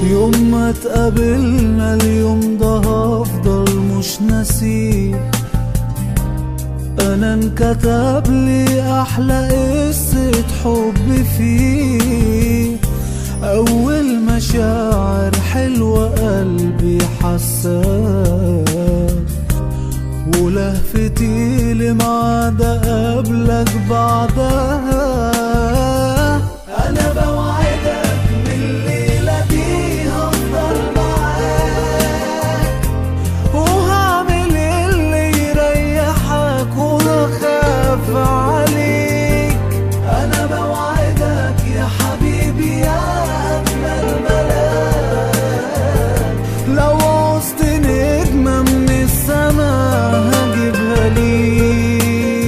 يوم ما اتقابلنا اليوم ده هفضل مش ناسيه انا انكتب لي احلى قصة حب فيه اول مشاعر حلوة قلبي حساها ولهفتي لمعاد قبلك بعدها انا بوعدك من الليلة دي هفضل معاك وهعمل اللي يريحك وهخاف عليك انا بوعدك يا حبيبي يا اجمل ملاك لو عوزت نجمة من السما هجيبها ليك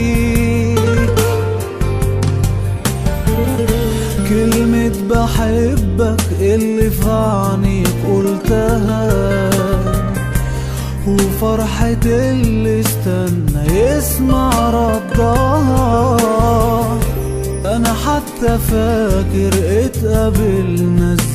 كلمة بحبك اللي في عينيك قلتها وفرحة اللي استنى يسمع ردها انا حتى فاكر اتقابلنا ازاي